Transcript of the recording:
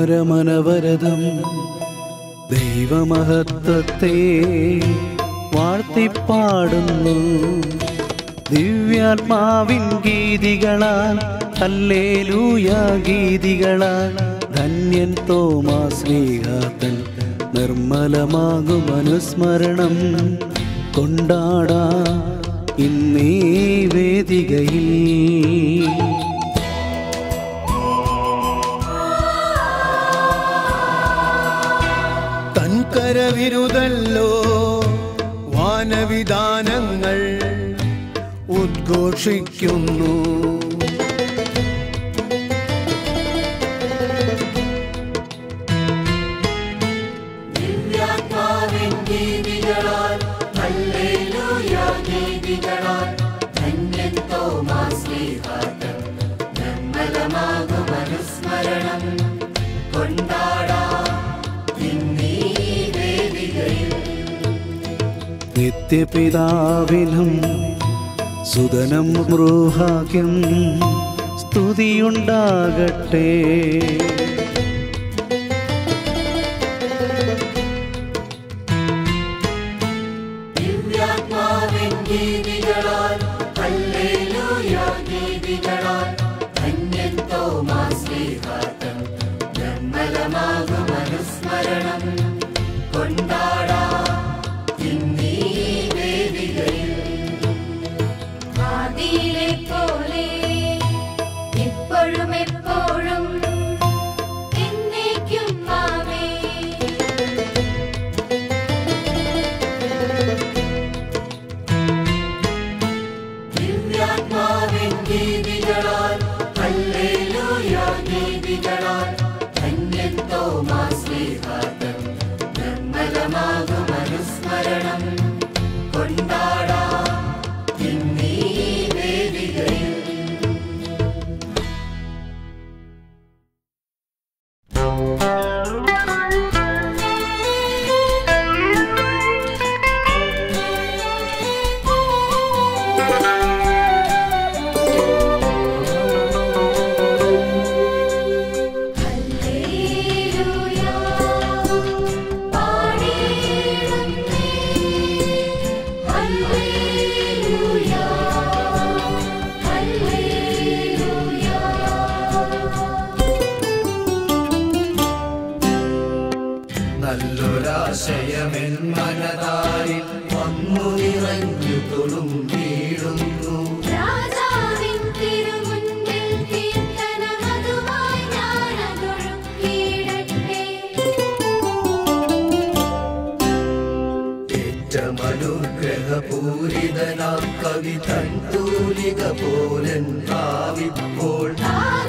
പരമനവരതം ദൈവമഹത്വത്തെ വാഴ്ത്തിപ്പാടുന്നു ദിവ്യാത്മാവിൻ ഗീതികളാൽ hallelujah ഗീതികളാൽ ധന്യൻ Thoma ശ്രീകാത്തൻ നിർമ്മലമാകും അനുസ്മരണം കൊണ്ടാടാ ഇന്നീ വേദികയിൽ തൻകരവിരുതല്ലോ വാനവിധാനങ്ങൾ ഉദ്ഘോഷിക്കുന്നു ദിവ്യാത്മാവിൻ ഗീതികളാൽ hallelujah ഗീതികളാൽ ധന്യൻ Thomas ശ്രീഹാതൻ നിർമ്മലമാകും അനുസ്മരണം കൊണ്ടാടാം ഇന്നീ വേദികയിൽ നിത്യപിതാവിനും സുതനം മൃഹാക്യം സ്തുതിയുണ്ടാകട്ടെ ദിവ്യാത്മാവിൻ ഗീതികളാൽ ഹല്ലേലൂയ ഗീതികളാൽ ധന്യൻ തോമാസ് ശ്രീഹാതൻ നിർമ്മലമാകും അനുസ്മരണം കൊണ്ടാടാം ഇന്നീ വേദികയിൽ ആദിയിലെ പോലെ ഇപ്പോഴും എപ്പോഴും എന്നേക്കും ആമേൻ ദിവ്യാത്മാവിൻ ഗീതികളാൽ ഹല്ലേലൂയ ഗീതികളാൽ ധന്യൻ തോമാസ് ശ്രീഹാതൻ നിർമ്മലമാകും അനുസ്മരണം കൊണ്ടാടാം ഇന്നീ വേദികയിൽ ഹല്ലേലൂയ പാടിടുന്നേ ഹല്ലേലൂയ നല്ലൊരാശയമെൻ മനതാരിൽ വന്നു നിറഞ്ഞു തൊടും വീടുന്നു രാജാവിൻ തിരുമുൻപിൽ കീർത്തനമതുമായി ഞാനതൊഴുക്കിയിടട്ടെ ഏറ്റമനുഗ്രഹപൂരിതനാം കവി തൻ തൂലിക പോലൻ ഭാവിപ്പോൾ ആ